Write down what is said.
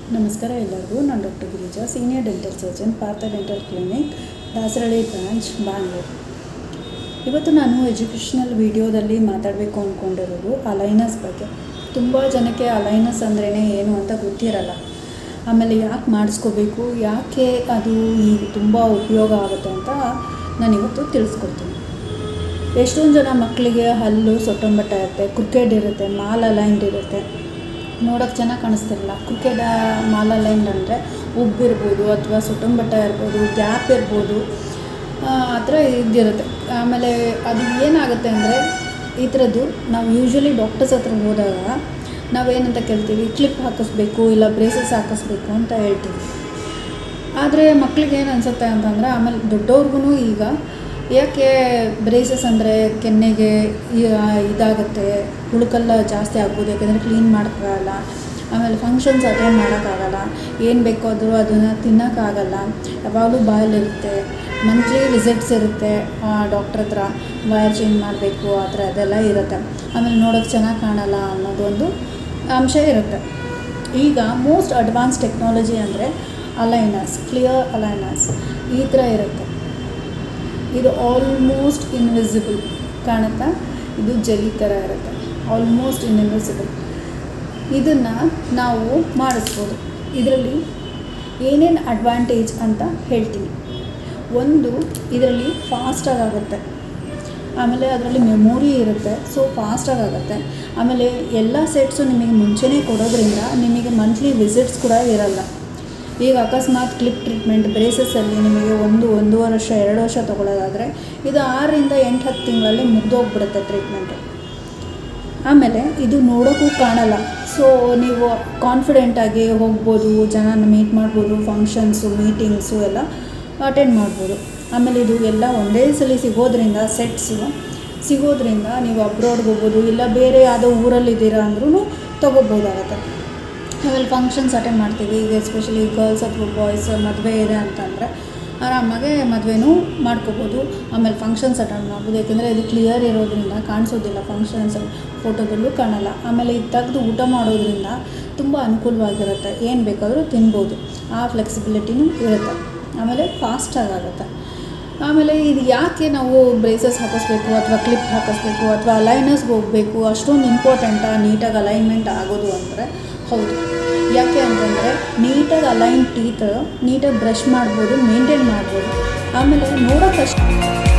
ನಮಸ್ಕಾರ ಎಲ್ಲರಿಗೂ ನಾನು doctor Girija senior dental surgeon Partha dental clinic Dasarahalli branch Bangalore ಇವತ್ತು ನಾನು ಎಜುಕೇಷ್ನಲ್ ವಿಡಿಯೋದಲ್ಲಿ ಮಾತಾಡಬೇಕು ಅಂದ್ಕೊಂಡಿರೋದು ಅಲೈನಸ್ ಬಗ್ಗೆ ತುಂಬ ಜನಕ್ಕೆ ಅಲೈನಸ್ ಅಂದ್ರೇ ಏನು ಅಂತ ಗೊತ್ತಿರಲ್ಲ ಆಮೇಲೆ ಯಾಕೆ ಮಾಡಿಸ್ಕೋಬೇಕು ಯಾಕೆ ಅದು ಈಗ ತುಂಬ ಉಪಯೋಗ ಆಗುತ್ತೆ ಅಂತ ನಾನಿವತ್ತು ತಿಳಿಸ್ಕೊಡ್ತೀನಿ ಎಷ್ಟೊಂದು ಜನ ಮಕ್ಕಳಿಗೆ ಹಲ್ಲು ಸೊಟ್ಟಂಬಟ್ಟ ಇರುತ್ತೆ ಕ್ರಿಕೆಟ್ ಇರುತ್ತೆ ಮಾಲ್ ಅಲೈನ್ಡ್ ಇರುತ್ತೆ ನೋಡೋಕ್ಕೆ ಚೆನ್ನಾಗಿ ಕಾಣಿಸ್ತಿರಲ್ಲ ಕ್ರಿಕೆಟ್ ಮಾಲ್ ಅಲೈನ್ಡ್ ಅಂದರೆ ಉಬ್ಬಿರ್ಬೋದು ಅಥವಾ ಸುಟ್ಟಂಬಟ್ಟ ಇರ್ಬೋದು ಗ್ಯಾಪ್ ಇರ್ಬೋದು ಆ ಥರ ಇದಿರುತ್ತೆ ಆಮೇಲೆ ಅದು ಏನಾಗುತ್ತೆ ಅಂದರೆ ಈ ಥರದ್ದು ನಾವು ಯೂಶ್ವಲಿ ಡಾಕ್ಟರ್ಸ್ ಹತ್ರ ಹೋದಾಗ ನಾವೇನಂತ ಕೇಳ್ತೀವಿ ಕ್ಲಿಪ್ ಹಾಕಿಸ್ಬೇಕು ಇಲ್ಲ ಬ್ರೇಸಸ್ ಹಾಕಿಸ್ಬೇಕು ಅಂತ ಹೇಳ್ತೀವಿ ಆದರೆ ಮಕ್ಳಿಗೆ ಏನು ಅನಿಸುತ್ತೆ ಅಂತಂದರೆ ಆಮೇಲೆ ದೊಡ್ಡವ್ರಿಗೂ ಈಗ ಯಾಕೆ ಬ್ರೇಸಸ್ ಅಂದರೆ ಕೆನ್ನೆಗೆ ಇದಾಗುತ್ತೆ ಹುಳುಕಲ್ಲ ಜಾಸ್ತಿ ಆಗ್ಬೋದು ಯಾಕೆಂದರೆ ಕ್ಲೀನ್ ಮಾಡೋಕ್ಕಾಗಲ್ಲ ಆಮೇಲೆ ಫಂಕ್ಷನ್ಸ್ ಅಟೆಂಡ್ ಮಾಡೋಕ್ಕಾಗಲ್ಲ ಏನು ಬೇಕಾದರೂ ಅದನ್ನು ತಿನ್ನೋಕ್ಕಾಗಲ್ಲ ಯಾವಾಗಲೂ ಬಾಯಲ್ಲಿರುತ್ತೆ ಮಂತ್ಲಿ ವಿಸಿಟ್ಸ್ ಇರುತ್ತೆ ಡಾಕ್ಟ್ರ್ ಹತ್ರ ವಯರ್ ಚೇಂಜ್ ಮಾಡಬೇಕು ಆ ಥರ ಅದೆಲ್ಲ ಇರುತ್ತೆ ಆಮೇಲೆ ನೋಡೋಕ್ಕೆ ಚೆನ್ನಾಗಿ ಕಾಣಲ್ಲ ಅನ್ನೋದೊಂದು ಅಂಶ ಇರುತ್ತೆ ಈಗ ಮೋಸ್ಟ್ ಅಡ್ವಾನ್ಸ್ ಟೆಕ್ನಾಲಜಿ ಅಂದರೆ ಅಲೈನಸ್ ಕ್ಲಿಯರ್ ಅಲೈನಸ್ ಈ ಥರ ಇರುತ್ತೆ ಇದು ಆಲ್ಮೋಸ್ಟ್ ಇನ್ವಿಸಿಬಲ್ ಕಾಣುತ್ತಾ ಇದು ಜಲಿ ಥರ ಇರುತ್ತೆ ಆಲ್ಮೋಸ್ಟ್ ಇನ್ವಿಸಿಬಲ್ ಇದನ್ನು ನಾವು ಮಾಡಿಸ್ಬೋದು ಇದರಲ್ಲಿ ಏನೇನು ಅಡ್ವಾಂಟೇಜ್ ಅಂತ ಹೇಳ್ತೀನಿ ಒಂದು ಇದರಲ್ಲಿ ಫಾಸ್ಟಾಗಿ ಆಗುತ್ತೆ ಆಮೇಲೆ ಅದರಲ್ಲಿ ಮೆಮೊರಿ ಇರುತ್ತೆ ಸೊ ಫಾಸ್ಟಾಗಿ ಆಗುತ್ತೆ ಆಮೇಲೆ ಎಲ್ಲ ಸೆಟ್ಸು ನಿಮಗೆ ಮುಂಚೆನೇ ಕೊಡೋದ್ರಿಂದ ನಿಮಗೆ ಮಂತ್ಲಿ ವಿಸಿಟ್ಸ್ ಕೂಡ ಇರಲ್ಲ ಈಗ ಅಕಸ್ಮಾತ್ ಕ್ಲಿಪ್ ಟ್ರೀಟ್ಮೆಂಟ್ ಬ್ರೇಸಸ್ಸಲ್ಲಿ ನಿಮಗೆ ಒಂದು ಒಂದೂವರೆ ವರ್ಷ ಎರಡು ವರ್ಷ ತೊಗೊಳ್ಳೋದಾದರೆ ಇದು ಆರರಿಂದ ಎಂಟು ಹತ್ತು ತಿಂಗಳಲ್ಲಿ ಮುಗ್ದೋಗ್ಬಿಡುತ್ತೆ ಟ್ರೀಟ್ಮೆಂಟು ಆಮೇಲೆ ಇದು ನೋಡೋಕ್ಕೂ ಕಾಣಲ್ಲ ಸೊ ನೀವು ಕಾನ್ಫಿಡೆಂಟಾಗಿ ಹೋಗ್ಬೋದು ಜನನ ಮೀಟ್ ಮಾಡ್ಬೋದು ಫಂಕ್ಷನ್ಸು ಮೀಟಿಂಗ್ಸು ಎಲ್ಲ ಅಟೆಂಡ್ ಮಾಡ್ಬೋದು ಆಮೇಲೆ ಇದು ಎಲ್ಲ ಒಂದೇ ಸಲ ಸಿಗೋದ್ರಿಂದ ಸೆಟ್ಸು ಸಿಗೋದ್ರಿಂದ ನೀವು ಅಬ್ರಾಡ್ಗೆ ಹೋಗ್ಬೋದು ಇಲ್ಲ ಬೇರೆ ಯಾವುದೋ ಊರಲ್ಲಿದ್ದೀರಾ ಅಂದ್ರೂ ತೊಗೋಬೋದಾಗತ್ತೆ ಆಮೇಲೆ ಫಂಕ್ಷನ್ಸ್ ಅಟೆಂಡ್ ಮಾಡ್ತೀವಿ ಈಗ ಎಸ್ಪೆಷಲಿ ಗರ್ಲ್ಸ್ ಅಥವಾ ಬಾಯ್ಸ್ ಮದುವೆ ಇದೆ ಅಂತಂದರೆ ಆರಾಮಾಗೆ ಮದುವೆನೂ ಮಾಡ್ಕೋಬೋದು ಆಮೇಲೆ ಫಂಕ್ಷನ್ಸ್ ಅಟೆಂಡ್ ಮಾಡ್ಬೋದು ಯಾಕೆಂದರೆ ಇದು ಕ್ಲಿಯರ್ ಇರೋದ್ರಿಂದ ಕಾಣಿಸೋದಿಲ್ಲ ಫಂಕ್ಷನ್ಸ್ ಫೋಟೋದಲ್ಲೂ ಕಾಣಲ್ಲ ಆಮೇಲೆ ಇದು ತೆಗೆದು ಊಟ ಮಾಡೋದ್ರಿಂದ ತುಂಬ ಅನುಕೂಲವಾಗಿರುತ್ತೆ ಏನು ಬೇಕಾದರೂ ತಿನ್ಬೋದು ಆ ಫ್ಲೆಕ್ಸಿಬಿಲಿಟಿನೂ ಇರುತ್ತೆ ಆಮೇಲೆ ಫಾಸ್ಟಾಗಿ ಆಗುತ್ತೆ ಆಮೇಲೆ ಇದು ಯಾಕೆ ನಾವು ಬ್ರೇಸಸ್ ಹಾಕಿಸ್ಬೇಕು ಅಥವಾ ಕ್ಲಿಪ್ ಹಾಕಿಸ್ಬೇಕು ಅಥವಾ ಅಲೈನರ್ಸ್ಗೆ ಹೋಗಬೇಕು ಅಷ್ಟೊಂದು ಇಂಪಾರ್ಟೆಂಟಾ ನೀಟಾಗಿ ಅಲೈನ್ಮೆಂಟ್ ಆಗೋದು ಅಂದರೆ ಹೌದು ಯಾಕೆ ಅಂತಂದರೆ ನೀಟಾಗಿ ಅಲೈನ್ ಟೀತ್ ನೀಟಾಗಿ ಬ್ರಷ್ ಮಾಡ್ಬೋದು ಮೇಂಟೈನ್ ಮಾಡ್ಬೋದು ಆಮೇಲೆ ನೋಡೋಕ್ಕಷ್ಟು